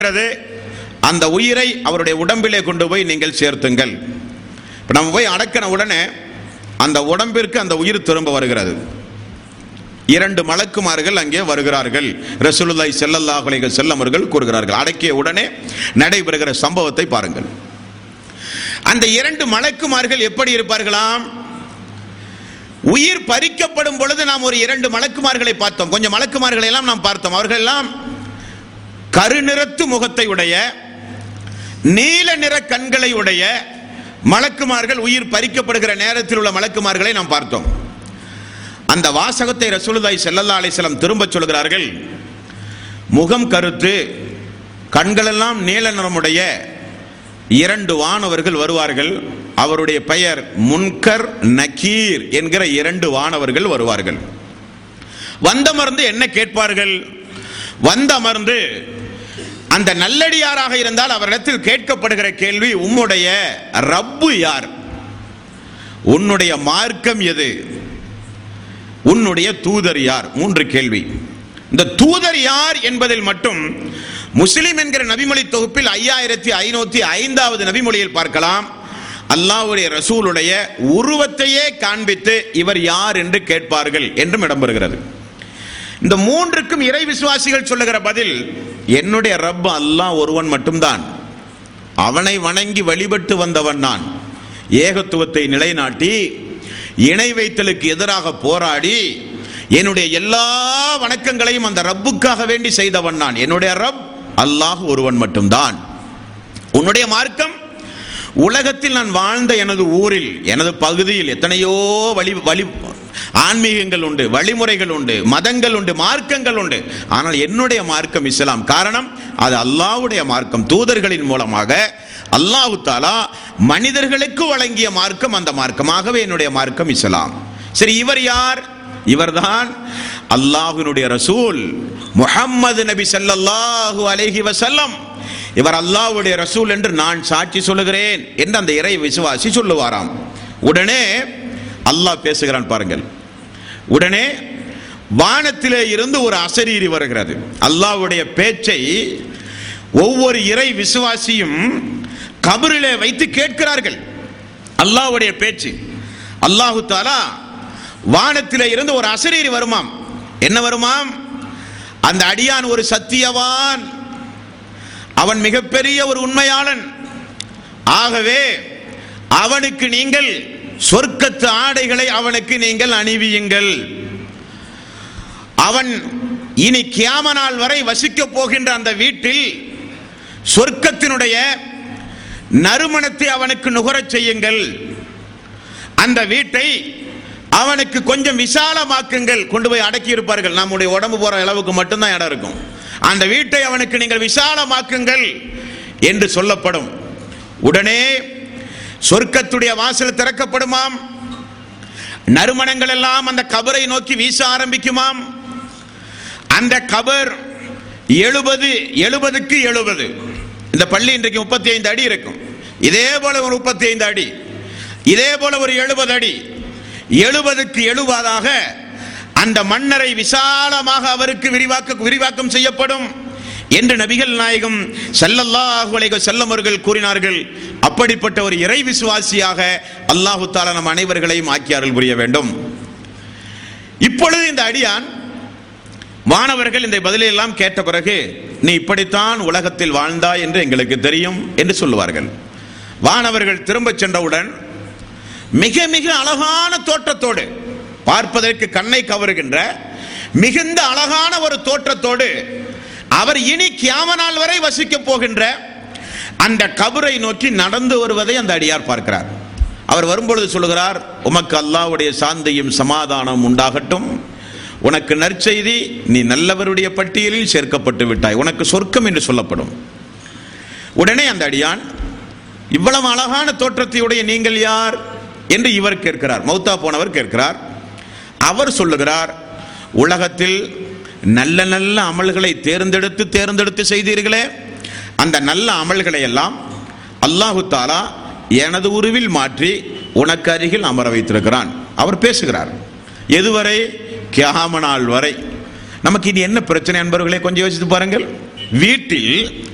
இருக்கிறது, அந்த உயிரை அவருடைய உடம்பிலே கொண்டு போய் நீங்கள் சேர்த்துங்கள் இப்ப நம்ம போய் அடக்கின உடனே அந்த உடம்பிற்கு அந்த உயிர் திரும்ப வருகிறது இரண்டு மலக்குமார்கள் அங்கே வருகிறார்கள் ரசூலுல்லாஹி ஸல்லல்லாஹு அலைஹி வஸல்லம் அவர்கள் கூறுகிறார்கள் அடக்கிய உடனே நடைபெறுகிற சம்பவத்தை பாருங்கள் அந்த இரண்டு மலக்குமார்கள் எப்படி இருப்பார்களாம் உயிர் பறிக்கப்படும் பொழுது நாம் ஒரு இரண்டு மலக்குமார்களை பார்த்தோம் கொஞ்சம் மலக்குமார்களை எல்லாம் நாம் பார்த்தோம் அவர்கள் எல்லாம் கருநிறத்து முகத்தை உடைய நீல நிற கண்களை உடைய மலக்குமார்கள் உயிர் பறிக்கப்படுகிற நேரத்தில் உள்ள மலக்குமார்களை நாம் பார்த்தோம் அந்த வாசகத்தை ரசூலுல்லாஹி ஸல்லல்லாஹு அலைஹி வஸல்லம் திரும்பச் சொல்கிறார்கள் முகம் கருத்து கண்களெல்லாம் நீல நிறமுடைய இரண்டு வானவர்கள் வருவார்கள் அவருடைய பெயர் முன்கர் நக்கீர் என்கிற இரண்டு வானவர்கள் வருவார்கள் வந்தமர்ந்து என்ன கேட்பார்கள் வந்தமர்ந்து அந்த நல்லடியாராக இருந்தால் அவரிடத்தில் கேட்கப்படுகிற கேள்வி உம்முடைய ரப்பு யார் உன்னுடைய மார்க்கம் எது உன்னுடைய தூதர் யார் மூன்று கேள்வி இந்த தூதர் யார் என்பதில் மட்டும் முஸ்லிம் என்கிற நபிமொழி தொகுப்பில் ஐயாயிரத்தி ஐநூத்தி ஐந்தாவது நபிமொழியில் பார்க்கலாம் அல்லாஹ்வுடைய ரசூலுடைய உருவத்தையே காண்பித்து இவர் யார் என்று கேட்பார்கள் என்றும் இடம்பெறுகிறது இந்த மூன்றுக்கும் இறை விசுவாசிகள் சொல்லுகிற பதில் என்னுடைய ரப் அல்லாஹ் ஒருவன் மட்டும்தான் அவனை வணங்கி வழிபட்டு வந்தவன் நான் ஏகத்துவத்தை நிலைநாட்டி இணை வைத்தலுக்கு எதிராக போராடி என்னுடைய எல்லா வணக்கங்களையும் அந்த ரப்புக்காக வேண்டி செய்தவன் நான் என்னுடைய ரப் அல்லாஹ் ஒருவன் மட்டும்தான் உன்னுடைய மார்க்கம் உலகத்தில் நான் வாழ்ந்த எனது ஊரில் எனது பகுதியில் எத்தனையோ வழி வழி ஆன்மீகங்கள் உண்டு வழிமுறைகள் உண்டு மதங்கள் உண்டு மார்க்கங்கள் உண்டு ஆனால் என்னுடைய மார்க்கம் இஸ்லாம் காரணம் அது அல்லாஹ்வுடைய மார்க்கம் தூதர்களின் மூலமாக அல்லாஹு தாலா மனிதர்களுக்கு வழங்கிய மார்க்கம் அந்த மார்க்கமாகவே என்னுடைய மார்க்கம் இஸ்லாம் சரி இவர் யார் இவர்தான் அல்லாஹ்வினுடைய ரசூல் முஹம்மது நபி ஸல்லல்லாஹு அலைஹி வஸல்லம் இவர் அல்லாஹ்வுடைய ரசூல் என்று நான் சாட்சி சொல்லுகிறேன் என்று அந்த இறை விசுவாசி சொல்லுவாராம் உடனே அல்லாஹ் பேசுகிறான் பாருங்கள் உடனே வானத்திலே இருந்து ஒரு அசரீரி வருகிறது அல்லாஹ்வுடைய பேச்சை ஒவ்வொரு இறை விசுவாசியும் கபரிலே வைத்து கேட்கிறார்கள் அல்லாஹ்வுடைய பேச்சு அல்லாஹு தாலா வானத்திலே இருந்து ஒரு அசரீரி வருமாம் என்ன வருமாம் அந்த அடியான் ஒரு சத்தியவான் அவன் மிகப்பெரிய ஒரு உண்மையாளன் ஆகவே அவனுக்கு நீங்கள் சொர்க்கத்து ஆடைகளை அவனுக்கு நீங்கள் அணிவியுங்கள் அவன் இனி கியாம நாள் வரை வசிக்கப் போகின்ற அந்த வீட்டில் சொர்க்கத்தினுடைய நறுமணத்தை அவனுக்கு நுகரச் செய்யுங்கள் அந்த வீட்டை அவனுக்கு கொஞ்சம் விசாலமாக்குங்கள் கொண்டு போய் அடக்கி இருப்பார்கள் நம்முடைய உடம்பு போற அளவுக்கு மட்டும்தான் இடம் இருக்கும் அந்த வீட்டை அவனுக்கு நீங்கள் விசாலமாக்குங்கள் என்று சொல்லப்படும் உடனே சொர்க்கத்துடைய வாசல் திறக்கப்படுமாம் நறுமணங்கள் எல்லாம் அந்த கபரை நோக்கி வீச ஆரம்பிக்குமாம் அந்த கபர் எழுபது எழுபதுக்கு எழுபது இந்த பள்ளி இன்றைக்கு முப்பத்தி ஐந்து அடி இருக்கும் இதே போல ஒரு முப்பத்தி ஐந்து அடி இதே போல ஒரு எழுபது அடி எழுபதுக்கு எழுபதாக அந்த மன்னரை விசாலமாக அவருக்கு விரிவாக்க விரிவாக்கம் செய்யப்படும் என்று நபிகள் நாயகம் ஸல்லல்லாஹு அலைஹி வஸல்லம் அவர்கள் கூறினார்கள் அப்படிப்பட்ட ஒரு இறை விசுவாசியாக அல்லாஹு தாலா நம் அனைவர்களையும் ஆக்கியார்கள் புரிய வேண்டும் இப்பொழுது இந்த அடியான் வானவர்கள் இந்த பதிலை எல்லாம் கேட்ட பிறகு நீ இப்படித்தான் உலகத்தில் வாழ்ந்தாய் என்று எங்களுக்கு தெரியும் என்று சொல்லுவார்கள் வானவர்கள் திரும்பச் சென்றவுடன் மிக மிக அழகான தோற்றத்தோடு பார்ப்பதற்கு கண்ணை கவருகின்ற மிகுந்த அழகான ஒரு தோற்றத்தோடு அவர் இனி கியாம நாள் வரை வசிக்கப் போகின்ற அந்த கபரை நோக்கி நடந்து வருவதை அந்த அடியார் பார்க்கிறார் அவர் வரும்பொழுது சொல்லுகிறார் உமக்கு அல்லாஹ்வுடைய சாந்தியும் சமாதானம் உண்டாகட்டும் உனக்கு நற்செய்தி நீ நல்லவருடைய பட்டியலில் சேர்க்கப்பட்டு விட்டாய் உனக்கு சொர்க்கம் என்று சொல்லப்படும் உடனே அந்த அடியான் இவ்வளவு அழகான தோற்றத்தையுடைய நீங்கள் யார் என்று இவர் கேட்கிறார் மௌத்தா போனவர் கேட்கிறார் அவர் சொல்லுகிறார் உலகத்தில் நல்ல நல்ல அமல்களை தேர்ந்தெடுத்து தேர்ந்தெடுத்து செய்தீர்களே அந்த நல்ல அமல்களை எல்லாம் அல்லாஹு தாலா எனது உருவில் மாற்றி உனக்கு அருகில் அமர வைத்திருக்கிறான் அவர் பேசுகிறார் எதுவரை கியாம நாள் வரை நமக்கு இது என்ன பிரச்சனை என்பவர்களே கொஞ்சம் யோசித்து பாருங்கள் வீட்டில்